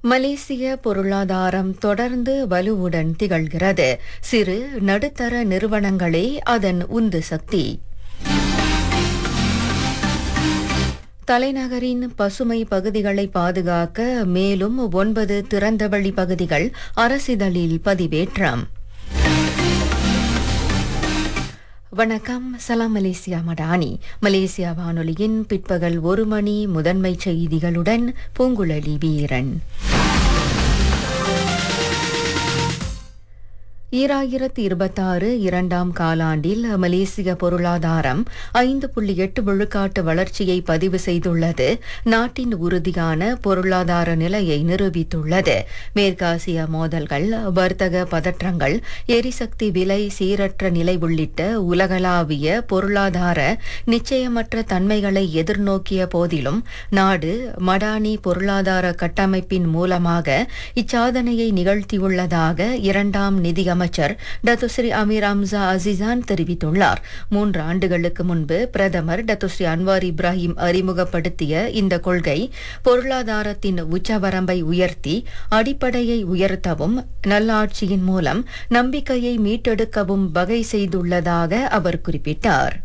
மலேசிய பொருளாதாரம் தொடர்ந்து வலுவுடன் திகழ்கிறது சிறு நடுத்தர நிறுவனங்களே அதன் உந்து சக்தி தலைநகரின் பசுமை பகுதிகளை பாதுகாக்க மேலும் ஒன்பது திறந்தவெளி பகுதிகள் அரசிதழில் பதிவேற்றம் வணக்கம் சலாம் மலேசியா மடானி மலேசியா வானொலியின் பிற்பகல் ஒரு மணி முதன்மை செய்திகளுடன் பூங்குழலி வீரன் ஈராயிரத்து இருபத்தாறு இரண்டாம் காலாண்டில் மலேசிய பொருளாதாரம் ஐந்து புள்ளி எட்டு விழுக்காட்டு வளர்ச்சியை பதிவு செய்துள்ளது நாட்டின் உறுதியான பொருளாதார நிலையை நிரூபித்துள்ளது மேற்காசிய மோதல்கள் வர்த்தக பதற்றங்கள் எரிசக்தி விலை சீரற்ற நிலை உள்ளிட்ட உலகளாவிய பொருளாதார நிச்சயமற்ற தன்மைகளை எதிர்நோக்கிய போதிலும் நாடு மடானி பொருளாதார கட்டமைப்பின் மூலமாக இச்சாதனையை நிகழ்த்தியுள்ளதாக இரண்டாம் நிதியமைச்சர் டத்துஸ்ரீ அமீர் அம்சா அசிசான் தெரிவித்துள்ளார் மூன்று ஆண்டுகளுக்கு முன்பு பிரதமர் டத்துஸ்ரீ அன்வார் இப்ராஹிம் அறிமுகப்படுத்திய இந்த கொள்கை பொருளாதாரத்தின் உச்சவரம்பை உயர்த்தி அடிப்படையை உயர்த்தவும் நல்லாட்சியின் மூலம் நம்பிக்கையை மீட்டெடுக்கவும் வகை செய்துள்ளதாக அவர் குறிப்பிட்டார்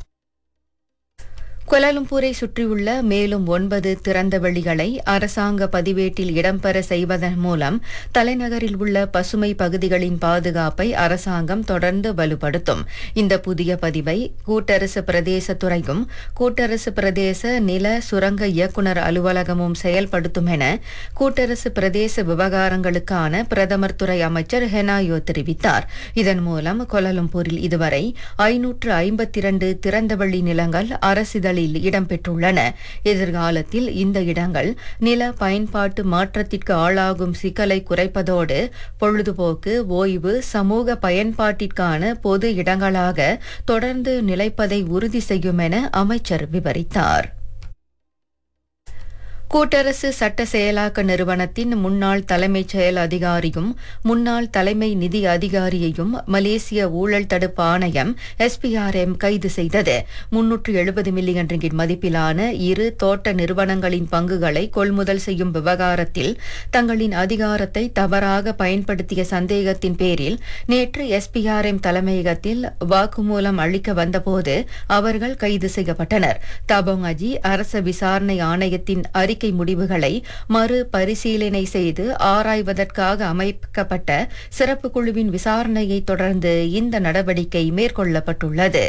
குலாலம்பூரை சுற்றியுள்ள மேலும் ஒன்பது திறந்த வெளிகளை அரசாங்க பதிவேட்டில் இடம்பெற செய்வதன் மூலம் தலைநகரில் உள்ள பசுமை பகுதிகளின் பாதுகாப்பை அரசாங்கம் தொடர்ந்து வலுப்படுத்தும் இந்த புதிய பதிவை கூட்டரசு பிரதேச துறையும் கூட்டரசு பிரதேச நில சுரங்க இயக்குநர் அலுவலகமும் செயல்படுத்தும் என கூட்டரசு பிரதேச விவகாரங்களுக்கான பிரதமர் துறை அமைச்சர் ஹெனாயோ தெரிவித்தார் இதன் மூலம் கோலாலம்பூரில் இதுவரை ஐநூற்று ஐம்பத்தி இரண்டு திறந்தவெளி நிலங்கள் அரசிதழ் இடங்களில் இடம்பெற்றுள்ளன எதிர்காலத்தில் இந்த இடங்கள் நில பயன்பாட்டு மாற்றத்திற்கு ஆளாகும் சிக்கலை குறைப்பதோடு பொழுதுபோக்கு ஓய்வு சமூக பயன்பாட்டிற்கான பொது இடங்களாக தொடர்ந்து நிலைப்பதை உறுதி செய்யும் என அமைச்சர் விவரித்தார் கூட்டரசு சட்ட செயலாக்க நிறுவனத்தின் முன்னாள் தலைமைச் செயல் அதிகாரியும் முன்னாள் தலைமை நிதி அதிகாரியையும் மலேசிய ஊழல் தடுப்பு ஆணையம் எஸ்பிஆர்எம் கைது செய்தது முன்னூற்று எழுபது மில்லியன் ரிங்கிட் மதிப்பிலான இரு தோட்ட நிறுவனங்களின் பங்குகளை கொள்முதல் செய்யும் விவகாரத்தில் தங்களின் அதிகாரத்தை தவறாக பயன்படுத்திய சந்தேகத்தின் பேரில் நேற்று எஸ்பிஆர்எம் தலைமையகத்தில் வாக்குமூலம் அளிக்க வந்தபோது அவர்கள் கைது செய்யப்பட்டனர் தபோங் அஜி அரச விசாரணை ஆணையத்தின் அறிக்கை அறிக்கை முடிவுகளை மறு பரிசீலனை செய்து ஆராய்வதற்காக அமைக்கப்பட்ட சிறப்பு குழுவின் விசாரணையை தொடர்ந்து இந்த நடவடிக்கை மேற்கொள்ளப்பட்டுள்ளது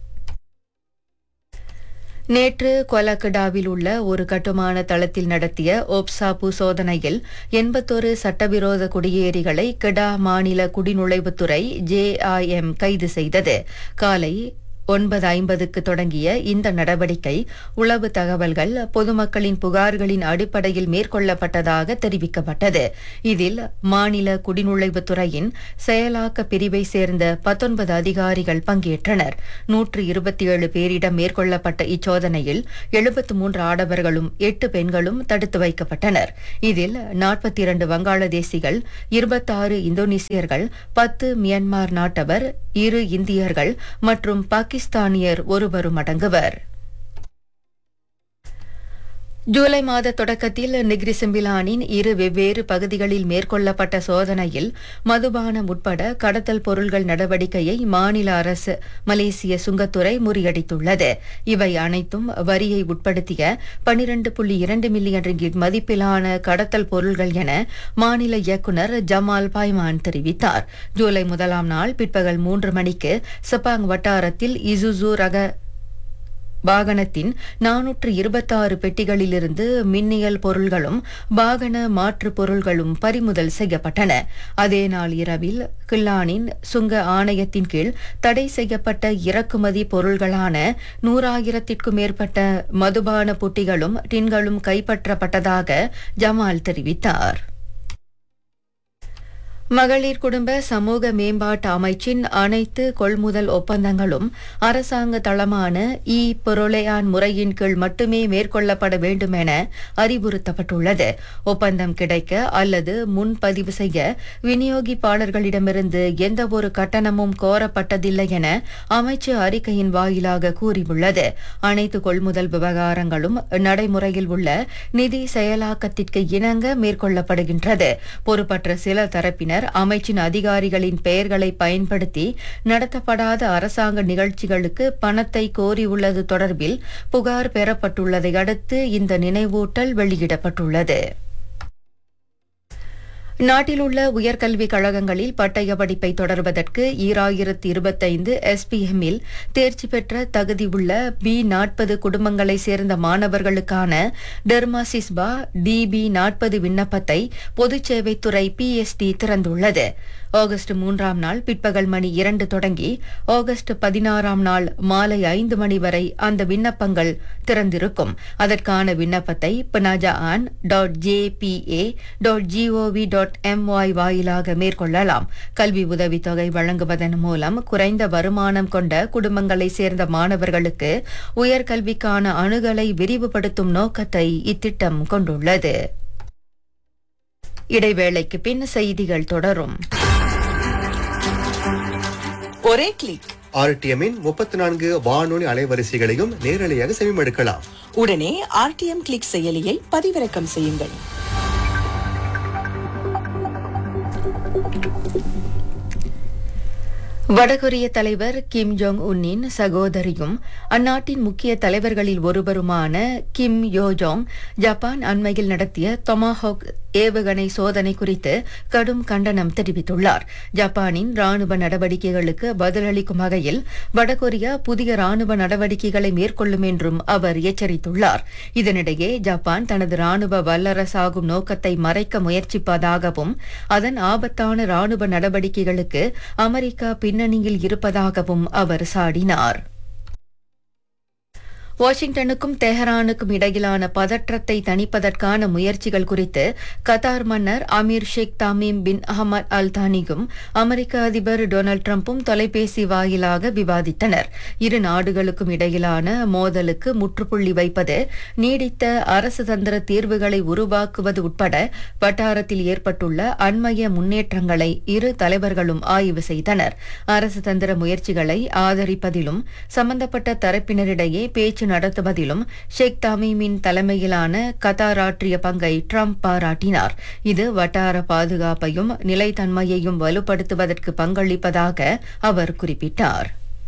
நேற்று கொலக்கடாவில் உள்ள ஒரு கட்டுமான தளத்தில் நடத்திய ஓப்சாப்பு சோதனையில் எண்பத்தொரு சட்டவிரோத குடியேறிகளை கெடா மாநில குடிநுழைவுத்துறை ஜேஐஎம் கைது செய்தது காலை ஒன்பது ஐம்பதுக்கு தொடங்கிய இந்த நடவடிக்கை உளவு தகவல்கள் பொதுமக்களின் புகார்களின் அடிப்படையில் மேற்கொள்ளப்பட்டதாக தெரிவிக்கப்பட்டது இதில் மாநில குடிநுழைவுத்துறையின் செயலாக்க பிரிவை சேர்ந்த பத்தொன்பது அதிகாரிகள் பங்கேற்றனர் நூற்று இருபத்தி ஏழு பேரிடம் மேற்கொள்ளப்பட்ட இச்சோதனையில் எழுபத்து மூன்று ஆடவர்களும் எட்டு பெண்களும் தடுத்து வைக்கப்பட்டனர் இதில் நாற்பத்தி இரண்டு வங்காளதேசிகள் இருபத்தாறு இந்தோனேசியர்கள் பத்து மியான்மர் நாட்டவர் இரு இந்தியர்கள் மற்றும் பாகிஸ்தானியர் ஒருவரும் அடங்குவர் ஜூலை மாத தொடக்கத்தில் நிக்ரி சிம்பிலானின் இரு வெவ்வேறு பகுதிகளில் மேற்கொள்ளப்பட்ட சோதனையில் மதுபானம் உட்பட கடத்தல் பொருள்கள் நடவடிக்கையை மாநில அரசு மலேசிய சுங்கத்துறை முறியடித்துள்ளது இவை அனைத்தும் வரியை உட்படுத்திய பனிரண்டு புள்ளி இரண்டு மில்லியன் ரிங்கிட் மதிப்பிலான கடத்தல் பொருள்கள் என மாநில இயக்குநர் ஜமால் பாய்மான் தெரிவித்தார் ஜூலை முதலாம் நாள் பிற்பகல் மூன்று மணிக்கு சப்பாங் வட்டாரத்தில் இசுசு ரக வாகனத்தின் நானூற்று இருபத்தாறு பெட்டிகளிலிருந்து மின்னியல் பொருள்களும் வாகன மாற்று பொருள்களும் பறிமுதல் செய்யப்பட்டன அதே நாள் இரவில் கில்லானின் சுங்க ஆணையத்தின் கீழ் தடை செய்யப்பட்ட இறக்குமதி பொருள்களான நூறாயிரத்திற்கும் மேற்பட்ட மதுபான புட்டிகளும் டின்களும் கைப்பற்றப்பட்டதாக ஜமால் தெரிவித்தார் மகளிர் குடும்ப சமூக மேம்பாட்டு அமைச்சின் அனைத்து கொள்முதல் ஒப்பந்தங்களும் அரசாங்க தளமான இ பொருளையான் முறையின் கீழ் மட்டுமே மேற்கொள்ளப்பட வேண்டும் என அறிவுறுத்தப்பட்டுள்ளது ஒப்பந்தம் கிடைக்க அல்லது முன்பதிவு செய்ய விநியோகிப்பாளர்களிடமிருந்து எந்தவொரு கட்டணமும் கோரப்பட்டதில்லை என அமைச்சு அறிக்கையின் வாயிலாக கூறியுள்ளது அனைத்து கொள்முதல் விவகாரங்களும் நடைமுறையில் உள்ள நிதி செயலாக்கத்திற்கு இணங்க மேற்கொள்ளப்படுகின்றது பொறுப்பற்ற சில தரப்பினர் அமைச்சின் அதிகாரிகளின் பெயர்களை பயன்படுத்தி நடத்தப்படாத அரசாங்க நிகழ்ச்சிகளுக்கு பணத்தை கோரியுள்ளது தொடர்பில் புகார் பெறப்பட்டுள்ளதை அடுத்து இந்த நினைவூட்டல் வெளியிடப்பட்டுள்ளது நாட்டில் உள்ள உயர்கல்விக் கழகங்களில் பட்டய படிப்பை தொடர்வதற்கு ஈராயிரத்து இருபத்தைந்து எஸ்பிஎம்மில் தேர்ச்சி பெற்ற தகுதியுள்ள பி நாற்பது குடும்பங்களைச் சேர்ந்த மாணவர்களுக்கான டெர்மாசிஸ்பா டிபி நாற்பது விண்ணப்பத்தை பொதுச் சேவைத்துறை பிஎஸ்டி திறந்துள்ளது ஆகஸ்ட் மூன்றாம் நாள் பிற்பகல் மணி இரண்டு தொடங்கி ஆகஸ்ட் பதினாறாம் நாள் மாலை ஐந்து மணி வரை அந்த விண்ணப்பங்கள் திறந்திருக்கும் அதற்கான விண்ணப்பத்தை பினாஜா ஆன் dot JPA dot GOV dot MY வாயிலாக மேற்கொள்ளலாம் கல்வி உதவித்தொகை வழங்குவதன் மூலம் குறைந்த வருமானம் கொண்ட குடும்பங்களைச் சேர்ந்த மாணவர்களுக்கு உயர்கல்விக்கான அணுகலை விரிவுபடுத்தும் நோக்கத்தை இத்திட்டம் கொண்டுள்ளது இடைவேளைக்கு பின் செய்திகள் தொடரும் ஒரே கிளிக் ஆர்டிஎம்மின் முப்பத்தி நான்கு வானொலி அலைவரிசைகளையும் நேரலையாக செவிமடுக்கலாம் உடனே ஆர்டிஎம் கிளிக் செயலியை பதிவிறக்கம் செய்யுங்கள் வடகொரிய தலைவர் கிம் ஜோங் உன்னின் சகோதரியும் அந்நாட்டின் முக்கிய தலைவர்களில் ஒருவருமான கிம் யோஜோங் ஜப்பான் அண்மையில் நடத்திய தொமாஹோக் ஏவுகணை சோதனை குறித்து கடும் கண்டனம் தெரிவித்துள்ளார் ஜப்பானின் ராணுவ நடவடிக்கைகளுக்கு பதிலளிக்கும் வகையில் வடகொரியா புதிய ராணுவ நடவடிக்கைகளை மேற்கொள்ளும் என்றும் அவர் எச்சரித்துள்ளார் இதனிடையே ஜப்பான் தனது ராணுவ வல்லரசாகும் நோக்கத்தை மறைக்க முயற்சிப்பதாகவும் அதன் ஆபத்தான ராணுவ நடவடிக்கைகளுக்கு அமெரிக்கா பின்னணியில் இருப்பதாகவும் அவர் சாடினார் வாஷிங்டனுக்கும் தெஹரானுக்கும் இடையிலான பதற்றத்தை தணிப்பதற்கான முயற்சிகள் குறித்து கத்தார் மன்னர் அமீர் ஷேக் தாமீம் பின் அஹமத் அல் தானியும் அமெரிக்க அதிபர் டொனால்டு டிரம்பும் தொலைபேசி வாயிலாக விவாதித்தனர் இரு நாடுகளுக்கும் இடையிலான மோதலுக்கு முற்றுப்புள்ளி வைப்பது நீடித்த அரசு தந்திர தீர்வுகளை உருவாக்குவது உட்பட வட்டாரத்தில் ஏற்பட்டுள்ள அண்மைய முன்னேற்றங்களை இரு தலைவர்களும் ஆய்வு செய்தனர் அரசு தந்திர முயற்சிகளை ஆதரிப்பதிலும் சம்பந்தப்பட்ட தரப்பினரிடையே பேச்சு நடத்துவதிலும் ஷேக் தமீமின் தலைமையிலான கத்தார் ஆற்றிய பங்கை ட்ரம்ப் பாராட்டினார் இது வட்டார பாதுகாப்பையும் நிலைத்தன்மையையும் வலுப்படுத்துவதற்கு பங்களிப்பதாக அவர் குறிப்பிட்டார்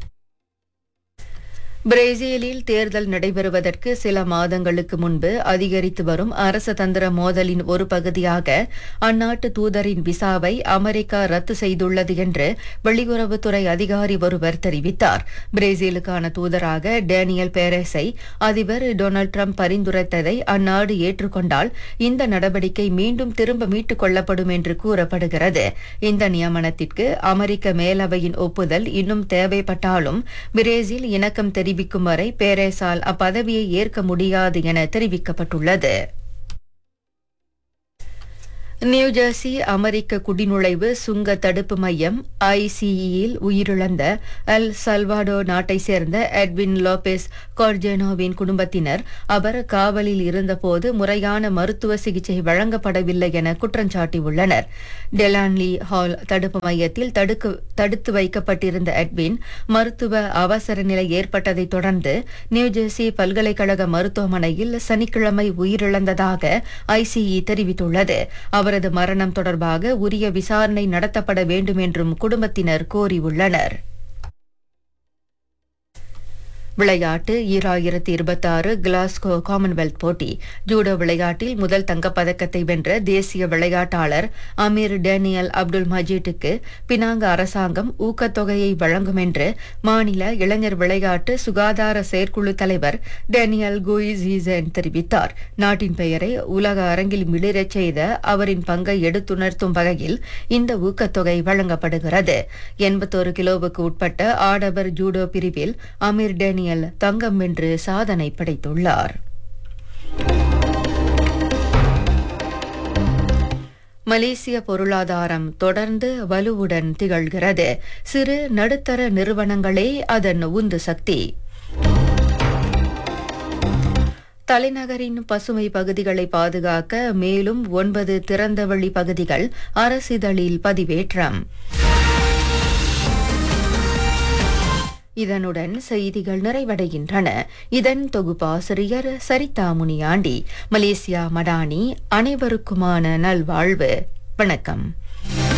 பிரேசிலில் தேர்தல் நடைபெறுவதற்கு சில மாதங்களுக்கு முன்பு அதிகரித்து வரும் அரச தந்திர மோதலின் ஒரு பகுதியாக அந்நாட்டு தூதரின் விசாவை அமெரிக்கா ரத்து செய்துள்ளது என்று வெளியுறவுத்துறை அதிகாரி ஒருவர் தெரிவித்தார் பிரேசிலுக்கான தூதராக டேனியல் பேரஸை அதிபர் டொனால்டு ட்ரம்ப் பரிந்துரைத்ததை அந்நாடு ஏற்றுக்கொண்டால் இந்த நடவடிக்கை மீண்டும் திரும்ப மீட்டுக் கொள்ளப்படும் என்று கூறப்படுகிறது இந்த நியமனத்திற்கு அமெரிக்க மேலவையின் ஒப்புதல் இன்னும் தேவைப்பட்டாலும் பிரேசில் இணக்கம் தெரிவிக்கும் வரை பேரேசால் அப்பதவியை ஏற்க முடியாது என தெரிவிக்கப்பட்டுள்ளது நியூஜெர்சி அமெரிக்க குடிநுழைவு சுங்க தடுப்பு மையம் ஐசிஇயில் உயிரிழந்த எல் சல்வாடோ நாட்டை சேர்ந்த எட்வின் லோபெஸ் கார்ஜெனோவின் குடும்பத்தினர் அவர் காவலில் இருந்தபோது முறையான மருத்துவ சிகிச்சை வழங்கப்படவில்லை என குற்றஞ்சாட்டியுள்ளனர் டெலான்லி ஹால் தடுப்பு மையத்தில் தடுக்கு தடுத்து வைக்கப்பட்டிருந்த எட்வின் மருத்துவ அவசர நிலை ஏற்பட்டதைத் தொடர்ந்து நியூஜெர்சி பல்கலைக்கழக மருத்துவமனையில் சனிக்கிழமை உயிரிழந்ததாக ஐசிஇ தெரிவித்துள்ளது அவரது மரணம் தொடர்பாக உரிய விசாரணை நடத்தப்பட வேண்டும் என்றும் குடும்பத்தினர் கோரியுள்ளனர் விளையாட்டு ஈராயிரத்தி இருபத்தாறு கிளாஸ்கோ காமன்வெல்த் போட்டி ஜூடோ விளையாட்டில் முதல் தங்கப்பதக்கத்தை வென்ற தேசிய விளையாட்டாளர் அமீர் டேனியல் அப்துல் மஜீட்டுக்கு பினாங்க அரசாங்கம் ஊக்கத்தொகையை வழங்கும் என்று மாநில இளைஞர் விளையாட்டு சுகாதார செயற்குழு தலைவர் டேனியல் குயிசீசன் தெரிவித்தார் நாட்டின் பெயரை உலக அரங்கில் மிளிரச் செய்த அவரின் பங்கை எடுத்துணர்த்தும் வகையில் இந்த ஊக்கத்தொகை வழங்கப்படுகிறது எண்பத்தோரு கிலோவுக்கு உட்பட்ட ஆடவர் ஜூடோ பிரிவில் அமீர் டேனியல் தங்கம் வென்று சாதனை படைத்துள்ளார் மலேசிய பொருளாதாரம் தொடர்ந்து வலுவுடன் திகழ்கிறது சிறு நடுத்தர நிறுவனங்களே அதன் உந்து சக்தி தலைநகரின் பசுமை பகுதிகளை பாதுகாக்க மேலும் ஒன்பது திறந்தவெளி பகுதிகள் அரசிதழில் பதிவேற்றம் இதனுடன் செய்திகள் நிறைவடைகின்றன இதன் தொகுப்பாசிரியர் சரிதா முனியாண்டி மலேசியா மடானி அனைவருக்குமான நல்வாழ்வு வணக்கம்